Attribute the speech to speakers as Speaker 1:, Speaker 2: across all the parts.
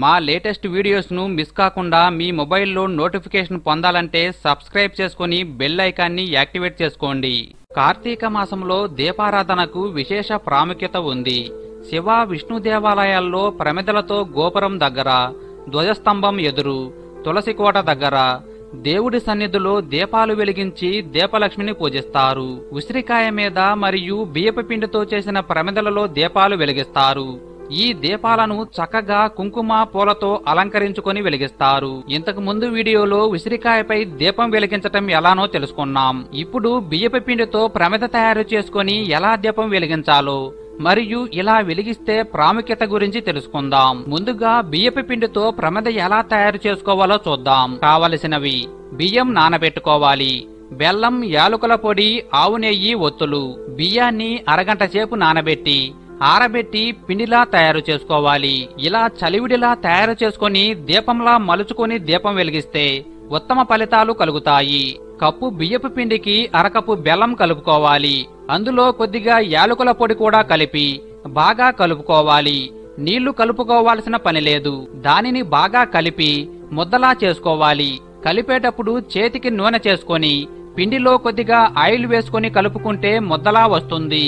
Speaker 1: మా latest వీడియోస్ను miss కాకుండా మీ మొబైల్లో నోటిఫికేషన్ పొందాలంటే సబ్స్క్రైబ్ చేసుకుని బెల్ ఐకాన్ని యాక్టివేట్ చేసుకోండి కార్తీక మాసంలో దీపారాధనకు విశేష ప్రాముఖ్యత ఉంది శివ విష్ణు దేవాలయాల్లో ప్రమిదలతో గోపురం దగ్గర ధ్వజస్తంభం ఎదురు తులసి కోట దగ్గర దేవుడి సన్నిధిలో దీపాలు వెలిగించి దీపలక్ష్మిని పూజిస్తారు ఉసిరికాయ మీద మరియు బియ్యపు పిండితో చేసిన ప్రమిదలలో దీపాలు వెలిగిస్తారు ఈ దీపాలను చక్కగా కుంకుమ పూలతో అలంకరించుకొని వెలిగిస్తారు ఇంతకు ముందు వీడియోలో ఉసిరికాయపై దీపం వెలిగించటం ఎలానో తెలుసుకున్నాం ఇప్పుడు బియ్యపు పిండితో ప్రమిద తయారు చేసుకొని ఎలా దీపం వెలిగించాలో మరియు ఇలా వెలిగిస్తే ప్రాముఖ్యత గురించి తెలుసుకుందాం ముందుగా బియ్యపు పిండితో ప్రమిద ఎలా తయారు చేసుకోవాలో చూద్దాం కావలసినవి బియ్యం నానబెట్టుకోవాలి బెల్లం యాలకుల పొడి ఆవు నెయ్యి ఒత్తులు బియ్యాన్ని అరగంట సేపు నానబెట్టి ఆరబెట్టి పిండిలా తయారు చేసుకోవాలి ఇలా చలివిడిలా తయారు చేసుకొని దీపంలా మలుచుకొని దీపం వెలిగిస్తే ఉత్తమ ఫలితాలు కలుగుతాయి కప్పు బియ్యపు పిండికి అరకప్పు బెల్లం కలుపుకోవాలి అందులో కొద్దిగా యాలకుల పొడి కూడా కలిపి బాగా కలుపుకోవాలి నీళ్లు కలుపుకోవాల్సిన పని లేదు దానిని బాగా కలిపి ముద్దలా చేసుకోవాలి కలిపేటప్పుడు చేతికి నూనె చేసుకొని పిండిలో కొద్దిగా ఆయిల్ వేసుకొని కలుపుకుంటే ముద్దలా వస్తుంది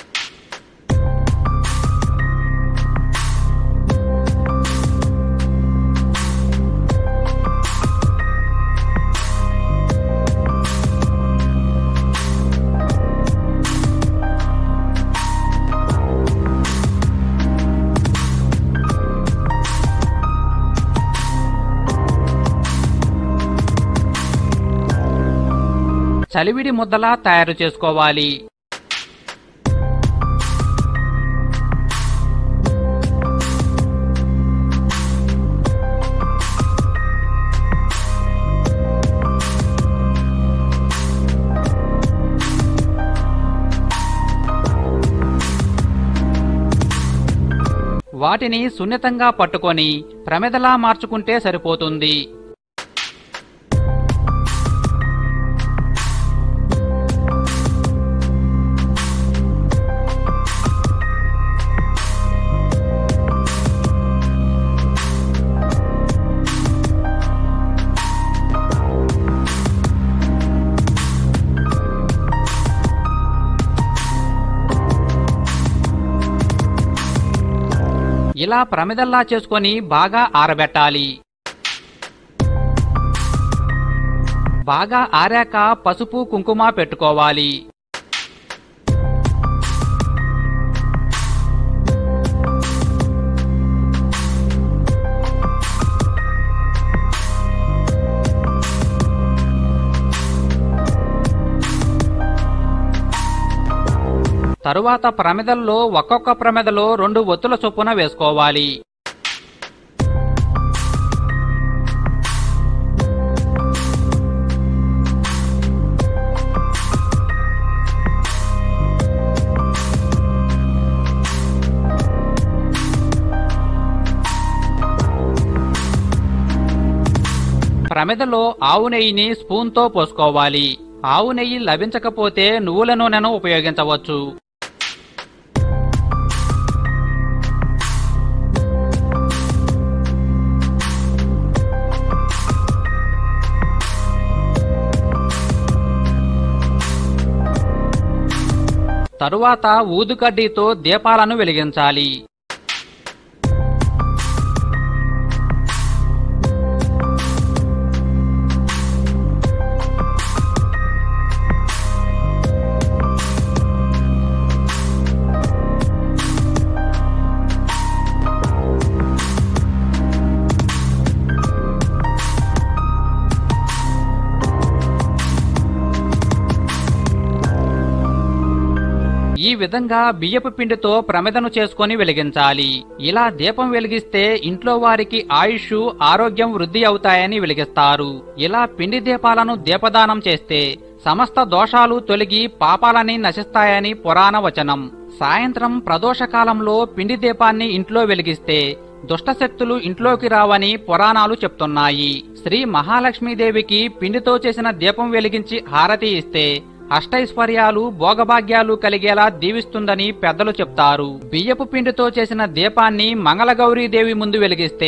Speaker 1: చలివిడి ముద్దలా తయారు చేసుకోవాలి వాటిని సున్నితంగా పట్టుకొని ప్రమిదలా మార్చుకుంటే సరిపోతుంది ఇలా ప్రమిదల్లా చేసుకొని బాగా ఆరబెట్టాలి బాగా ఆరాక పసుపు కుంకుమ పెట్టుకోవాలి తరువాత ప్రమిదల్లో ఒక్కొక్క ప్రమిదలో రెండు ఒత్తుల చొప్పున వేసుకోవాలి ప్రమిదలో ఆవు నెయ్యిని స్పూన్తో పోసుకోవాలి ఆవు నెయ్యి లభించకపోతే నువ్వుల నూనెను ఉపయోగించవచ్చు తరువాత ఊదుకడ్డీతో దీపాలను వెలిగించాలి ఈ విధంగా బియ్యపు పిండితో ప్రమిదను చేసుకొని వెలిగించాలి ఇలా దీపం వెలిగిస్తే ఇంట్లో వారికి ఆయుష్ ఆరోగ్యం వృద్ధి అవుతాయని వెలిగిస్తారు ఇలా పిండి దీపాలను దీపదానం చేస్తే సమస్త దోషాలు తొలగి పాపాలని నశిస్తాయని పురాణ వచనం సాయంత్రం ప్రదోషకాలంలో పిండి దీపాన్ని ఇంట్లో వెలిగిస్తే దుష్టశక్తులు ఇంట్లోకి రావని పురాణాలు చెప్తున్నాయి శ్రీ మహాలక్ష్మీదేవికి పిండితో చేసిన దీపం వెలిగించి హారతి ఇస్తే అష్టైశ్వర్యాలు భోగభాగ్యాలు కలిగేలా దీవిస్తుందని పెద్దలు చెప్తారు బియ్యపు పిండితో చేసిన దీపాన్ని మంగళగౌరీదేవి ముందు వెలిగిస్తే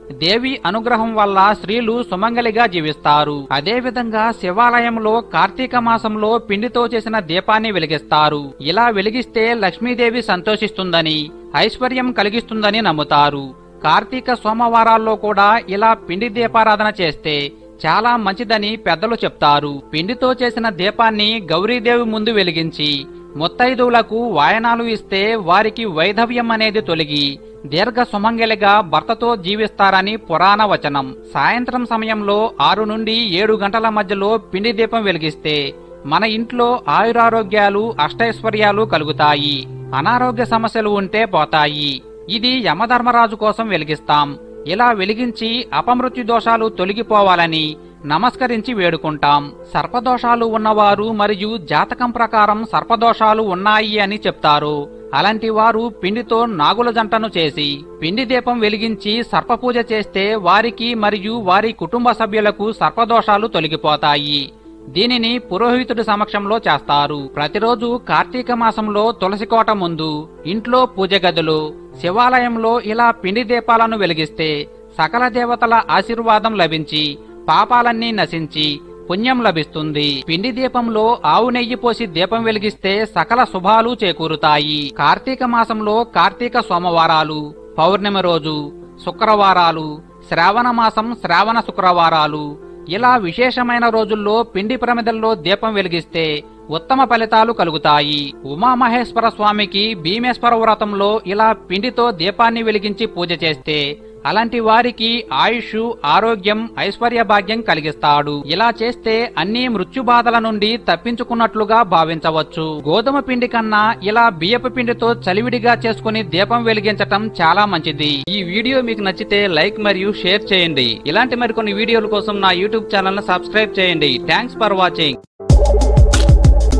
Speaker 1: దేవి అనుగ్రహం వల్ల స్త్రీలు సుమంగలిగా జీవిస్తారు అదే విధంగా శివాలయంలో కార్తీక మాసంలో పిండితో చేసిన దీపాన్ని వెలిగిస్తారు ఇలా వెలిగిస్తే లక్ష్మీదేవి సంతోషిస్తుందని ఐశ్వర్యం కలిగిస్తుందని నమ్ముతారు కార్తీక సోమవారాల్లో కూడా ఇలా పిండి దీపారాధన చేస్తే చాలా మంచిదని పెద్దలు చెప్తారు పిండితో చేసిన దీపాన్ని గౌరీదేవి ముందు వెలిగించి ముత్తైదువులకు వాయనాలు ఇస్తే వారికి వైధవ్యం అనేది తొలగి దీర్ఘ సుమంగలిగా భర్తతో జీవిస్తారని పురాణ వచనం సాయంత్రం సమయంలో ఆరు నుండి ఏడు గంటల మధ్యలో పిండి దీపం వెలిగిస్తే మన ఇంట్లో ఆయురారోగ్యాలు అష్టైశ్వర్యాలు కలుగుతాయి అనారోగ్య సమస్యలు ఉంటే పోతాయి ఇది యమధర్మరాజు కోసం వెలిగిస్తాం ఇలా వెలిగించి అపమృత్యు దోషాలు తొలగిపోవాలని నమస్కరించి వేడుకుంటాం సర్పదోషాలు ఉన్నవారు మరియు జాతకం ప్రకారం సర్పదోషాలు ఉన్నాయి అని చెప్తారు అలాంటి వారు పిండితో నాగుల జంటను చేసి పిండి దీపం వెలిగించి సర్పపూజ చేస్తే వారికి మరియు వారి కుటుంబ సభ్యులకు సర్పదోషాలు తొలగిపోతాయి దీనిని పురోహితుడి సమక్షంలో చేస్తారు ప్రతిరోజు కార్తీక మాసంలో తులసి కోట ముందు ఇంట్లో పూజ గదులు శివాలయంలో ఇలా పిండి దీపాలను వెలిగిస్తే సకల దేవతల ఆశీర్వాదం లభించి పాపాలన్నీ నశించి పుణ్యం లభిస్తుంది పిండి దీపంలో ఆవు నెయ్యి పోసి దీపం వెలిగిస్తే సకల శుభాలు చేకూరుతాయి కార్తీక మాసంలో కార్తీక సోమవారాలు పౌర్ణమి రోజు శుక్రవారాలు శ్రావణ మాసం శ్రావణ శుక్రవారాలు ఇలా విశేషమైన రోజుల్లో పిండి ప్రమిదల్లో దీపం వెలిగిస్తే ఉత్తమ ఫలితాలు కలుగుతాయి ఉమామహేశ్వర స్వామికి భీమేశ్వర వ్రతంలో ఇలా పిండితో దీపాన్ని వెలిగించి పూజ చేస్తే అలాంటి వారికి ఆయుష్ ఆరోగ్యం ఐశ్వర్య భాగ్యం కలిగిస్తాడు ఇలా చేస్తే అన్ని మృత్యు బాధల నుండి తప్పించుకున్నట్లుగా భావించవచ్చు గోధుమ పిండి కన్నా ఇలా బియ్యపు పిండితో చలివిడిగా చేసుకుని దీపం వెలిగించటం చాలా మంచిది ఈ వీడియో మీకు నచ్చితే లైక్ మరియు షేర్ చేయండి ఇలాంటి మరికొన్ని వీడియోల కోసం నా యూట్యూబ్ ఛానల్ ను సబ్స్క్రైబ్ చేయండి థ్యాంక్స్ ఫర్ వాచింగ్